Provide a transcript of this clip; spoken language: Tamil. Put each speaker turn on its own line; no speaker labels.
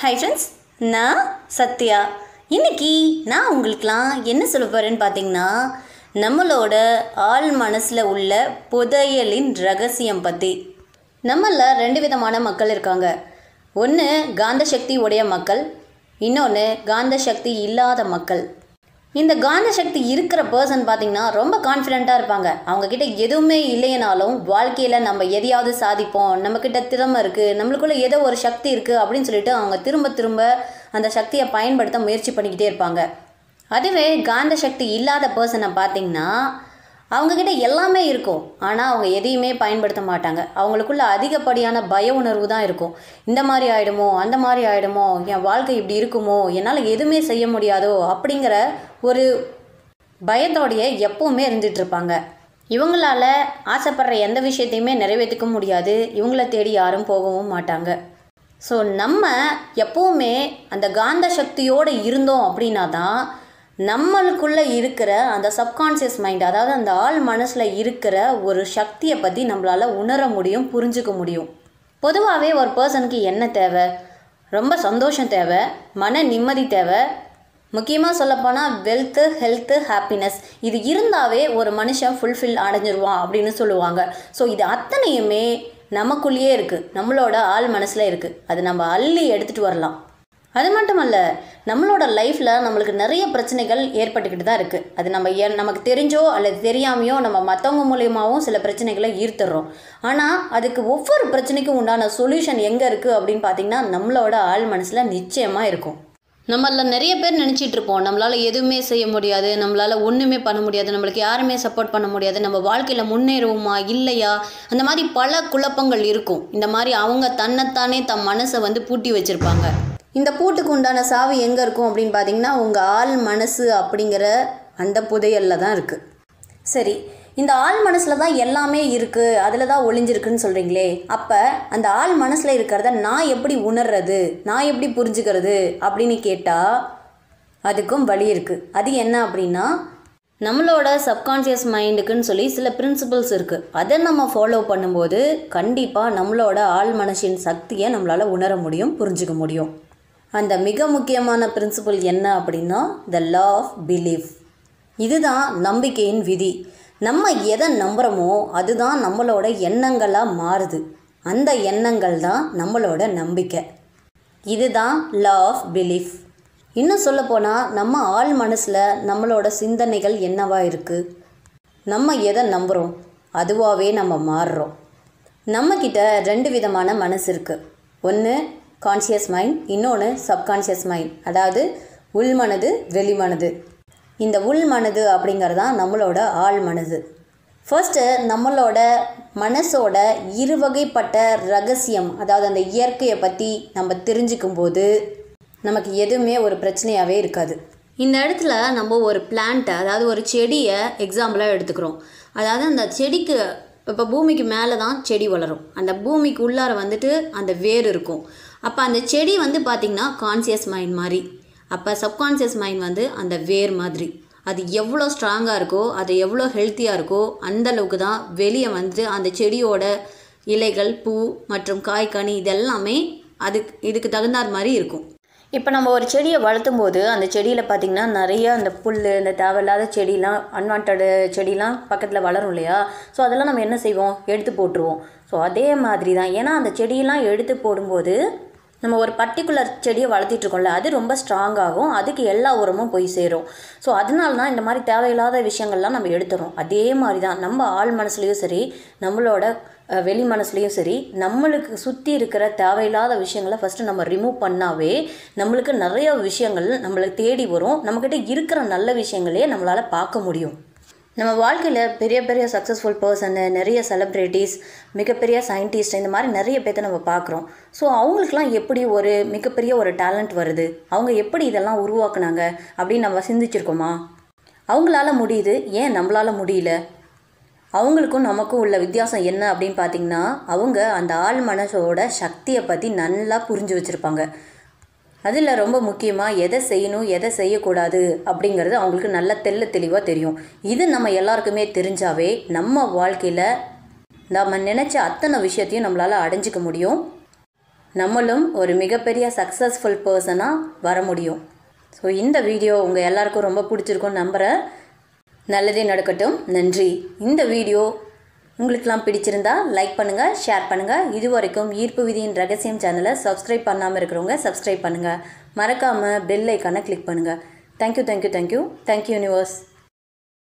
ஹை ஃப்ரெண்ட்ஸ் நான் சத்யா இன்னைக்கு நான் உங்களுக்குலாம் என்ன சொல்ல போகிறேன்னு பார்த்தீங்கன்னா நம்மளோட ஆள் மனசில் உள்ள புதையலின் ரகசியம் பற்றி நம்மளில் ரெண்டு விதமான மக்கள் இருக்காங்க ஒன்று காந்த சக்தி உடைய மக்கள் இன்னொன்று காந்த சக்தி இல்லாத மக்கள் இந்த காந்த சக்தி இருக்கிற பர்சன் பார்த்தீங்கன்னா ரொம்ப கான்ஃபிடெண்ட்டாக இருப்பாங்க அவங்கக்கிட்ட எதுவுமே இல்லைனாலும் வாழ்க்கையில் நம்ம எதையாவது சாதிப்போம் நம்மக்கிட்ட திறமை இருக்குது நம்மளுக்குள்ள ஏதோ ஒரு சக்தி இருக்குது அப்படின்னு சொல்லிட்டு அவங்க திரும்ப திரும்ப அந்த சக்தியை பயன்படுத்த முயற்சி பண்ணிக்கிட்டே இருப்பாங்க அதுவே காந்த சக்தி இல்லாத பர்சனை பார்த்தீங்கன்னா அவங்கக்கிட்ட எல்லாமே இருக்கும் ஆனால் அவங்க எதையுமே பயன்படுத்த மாட்டாங்க அவங்களுக்குள்ள அதிகப்படியான பய உணர்வு தான் இருக்கும் இந்த மாதிரி ஆகிடுமோ அந்த மாதிரி ஆகிடுமோ என் வாழ்க்கை இப்படி இருக்குமோ என்னால் எதுவுமே செய்ய முடியாதோ அப்படிங்கிற ஒரு பயத்தோடைய எப்பவுமே இருந்துட்டு இருப்பாங்க இவங்களால ஆசைப்படுற எந்த விஷயத்தையுமே நிறைவேற்றிக்க முடியாது இவங்கள தேடி யாரும் போகவும் மாட்டாங்க ஸோ நம்ம எப்பவுமே அந்த காந்த சக்தியோடு இருந்தோம் அப்படின்னா தான் நம்மளுக்குள்ளே இருக்கிற அந்த சப்கான்ஷியஸ் மைண்ட் அதாவது அந்த ஆள் மனசில் இருக்கிற ஒரு சக்தியை பற்றி நம்மளால் உணர முடியும் புரிஞ்சுக்க முடியும் பொதுவாகவே ஒரு பர்சனுக்கு என்ன தேவை ரொம்ப சந்தோஷம் தேவை மன நிம்மதி தேவை முக்கியமாக சொல்லப்போனால் வெல்த்து ஹெல்த்து ஹாப்பினஸ் இது இருந்தாவே ஒரு மனுஷன் ஃபுல்ஃபில் அடைஞ்சிருவான் அப்படின்னு சொல்லுவாங்க ஸோ இது அத்தனையுமே நமக்குள்ளேயே இருக்குது நம்மளோட ஆள் மனசில் இருக்குது அது நம்ம அள்ளி எடுத்துகிட்டு வரலாம் அது மட்டும் அல்ல நம்மளோட லைஃப்பில் நம்மளுக்கு நிறைய பிரச்சனைகள் ஏற்பட்டுக்கிட்டு தான் இருக்குது அது நம்ம ஏன் நமக்கு தெரிஞ்சோ அல்லது தெரியாமையோ நம்ம மற்றவங்க மூலியமாகவும் சில பிரச்சனைகளை ஈர்த்துடுறோம் ஆனால் அதுக்கு ஒவ்வொரு பிரச்சனைக்கும் உண்டான சொல்யூஷன் எங்கே இருக்குது அப்படின்னு பார்த்தீங்கன்னா நம்மளோட ஆள் மனசில் நிச்சயமாக இருக்கும் நம்மள நிறைய பேர் நினச்சிட்டு இருப்போம் நம்மளால் எதுவுமே செய்ய முடியாது நம்மளால் ஒன்றுமே பண்ண முடியாது நம்மளுக்கு யாருமே சப்போர்ட் பண்ண முடியாது நம்ம வாழ்க்கையில் முன்னேறுவோமா இல்லையா அந்த மாதிரி பல குழப்பங்கள் இருக்கும் இந்த மாதிரி அவங்க தன்னைத்தானே தம் மனசை வந்து பூட்டி வச்சுருப்பாங்க இந்த பூட்டுக்கு உண்டான சாவி எங்கே இருக்கும் அப்படின்னு பார்த்தீங்கன்னா உங்கள் ஆள் மனசு அப்படிங்கிற அந்த புதையலில் தான் இருக்குது சரி இந்த ஆள் மனசில் தான் எல்லாமே இருக்குது அதில் தான் ஒளிஞ்சிருக்குன்னு சொல்கிறீங்களே அப்போ அந்த ஆள் மனசில் இருக்கிறத நான் எப்படி உணர்றது நான் எப்படி புரிஞ்சுக்கிறது அப்படின்னு கேட்டால் அதுக்கும் வழி இருக்குது அது என்ன அப்படின்னா நம்மளோட சப்கான்ஷியஸ் மைண்டுக்குன்னு சொல்லி சில பிரின்சிபல்ஸ் இருக்குது அதை நம்ம ஃபாலோ பண்ணும்போது கண்டிப்பாக நம்மளோட ஆள் மனசின் சக்தியை நம்மளால் உணர முடியும் புரிஞ்சுக்க முடியும் அந்த மிக முக்கியமான பிரின்சிபல் என்ன அப்படின்னா த லா ஆஃப் பிலீஃப் இதுதான் நம்பிக்கையின் விதி நம்ம எதை நம்புகிறோமோ அதுதான் நம்மளோட எண்ணங்களாக மாறுது அந்த எண்ணங்கள் தான் நம்மளோட நம்பிக்கை இதுதான் லா ஆஃப் பிலீஃப் இன்னும் சொல்லப்போனால் நம்ம ஆள் மனசில் நம்மளோட சிந்தனைகள் என்னவா இருக்குது நம்ம எதை நம்புகிறோம் அதுவாகவே நம்ம மாறுறோம் நம்மக்கிட்ட ரெண்டு விதமான மனசு இருக்குது ஒன்று கான்ஷியஸ் மைண்ட் இன்னொன்று சப்கான்ஷியஸ் மைண்ட் அதாவது உள்மனது வெளிமனது இந்த உள் மனது அப்படிங்கிறது தான் நம்மளோட ஆள் மனது ஃபர்ஸ்ட்டு நம்மளோட மனசோட இருவகைப்பட்ட ரகசியம் அதாவது அந்த இயற்கையை பற்றி நம்ம தெரிஞ்சுக்கும் போது நமக்கு எதுவுமே ஒரு பிரச்சனையாகவே இருக்காது இந்த இடத்துல நம்ம ஒரு பிளான்ட்டை அதாவது ஒரு செடியை எக்ஸாம்பிளாக எடுத்துக்கிறோம் அதாவது அந்த செடிக்கு இப்போ பூமிக்கு மேலே தான் செடி வளரும் அந்த பூமிக்கு உள்ளார வந்துட்டு அந்த வேர் இருக்கும் அப்போ அந்த செடி வந்து பார்த்திங்கன்னா கான்சியஸ் மைண்ட் மாதிரி அப்போ சப்கான்ஷியஸ் மைண்ட் வந்து அந்த வேர் மாதிரி அது எவ்வளோ ஸ்ட்ராங்காக இருக்கோ அது எவ்வளோ ஹெல்த்தியாக இருக்கோ அந்த அளவுக்கு தான் வெளியே வந்து அந்த செடியோட இலைகள் பூ மற்றும் காய் கனி இதெல்லாமே அதுக்கு இதுக்கு தகுந்தார் மாதிரி இருக்கும் இப்போ நம்ம ஒரு செடியை வளர்த்தும் போது அந்த செடியில் பார்த்திங்கன்னா நிறைய அந்த புல் இந்த தேவையில்லாத செடிலாம் அன்வான்ட் செடிலாம் பக்கத்தில் வளரும் இல்லையா ஸோ அதெல்லாம் நம்ம என்ன செய்வோம் எடுத்து போட்டுருவோம் ஸோ அதே மாதிரி தான் ஏன்னா அந்த செடியெல்லாம் எடுத்து போடும்போது நம்ம ஒரு பர்டிகுலர் செடியை வளர்த்திட்டு இருக்கோம்ல அது ரொம்ப ஸ்ட்ராங் ஆகும் அதுக்கு எல்லா உரமும் போய் சேரும் ஸோ அதனால தான் இந்த மாதிரி தேவையில்லாத விஷயங்கள்லாம் நம்ம எடுத்துறோம் அதே மாதிரி தான் நம்ம ஆள் மனசுலேயும் சரி நம்மளோட அஹ், வெளி மனசுலேயும் சரி நம்மளுக்கு சுற்றி இருக்கிற தேவையில்லாத விஷயங்களை ஃபஸ்ட்டு நம்ம ரிமூவ் பண்ணாவே நம்மளுக்கு நிறைய விஷயங்கள் நம்மளுக்கு தேடி வரும் நம்மக்கிட்ட இருக்கிற நல்ல விஷயங்களே நம்மளால் பார்க்க முடியும் நம்ம வாழ்க்கையில் பெரிய பெரிய சக்ஸஸ்ஃபுல் பர்சனு நிறைய செலிப்ரிட்டிஸ் மிகப்பெரிய சயின்டிஸ்ட் இந்த மாதிரி நிறைய பேர்த்த நம்ம பார்க்குறோம் ஸோ அவங்களுக்குலாம் எப்படி ஒரு மிகப்பெரிய ஒரு டேலண்ட் வருது அவங்க எப்படி இதெல்லாம் உருவாக்குனாங்க அப்படின்னு நம்ம சிந்திச்சிருக்கோமா அவங்களால முடியுது ஏன் நம்மளால முடியல அவங்களுக்கும் நமக்கும் உள்ள வித்தியாசம் என்ன அப்படின்னு பார்த்தீங்கன்னா அவங்க அந்த ஆள் மனசோட சக்தியை பற்றி நல்லா புரிஞ்சு வச்சுருப்பாங்க அதில் ரொம்ப முக்கியமாக எதை செய்யணும் எதை செய்யக்கூடாது அப்படிங்கிறது அவங்களுக்கு நல்ல தெள்ள தெளிவாக தெரியும் இது நம்ம எல்லாருக்குமே தெரிஞ்சாவே நம்ம வாழ்க்கையில் நம்ம நினச்ச அத்தனை விஷயத்தையும் நம்மளால் அடைஞ்சிக்க முடியும் நம்மளும் ஒரு மிகப்பெரிய சக்ஸஸ்ஃபுல் பர்சனாக வர முடியும் ஸோ இந்த வீடியோ உங்கள் எல்லாருக்கும் ரொம்ப பிடிச்சிருக்கும்னு நம்புகிறேன் நல்லதே நடக்கட்டும் நன்றி இந்த வீடியோ உங்களுக்கெல்லாம் பிடிச்சிருந்தா லைக் பண்ணுங்கள் ஷேர் பண்ணுங்கள் இது வரைக்கும் ஈர்ப்பு விதியின் ரகசியம் சேனலை சப்ஸ்கிரைப் பண்ணாமல் இருக்கிறவங்க சப்ஸ்கிரைப் பண்ணுங்கள் மறக்காமல் பெல் ஐக்கானை கிளிக் பண்ணுங்கள் thank you thank you thank you thank you universe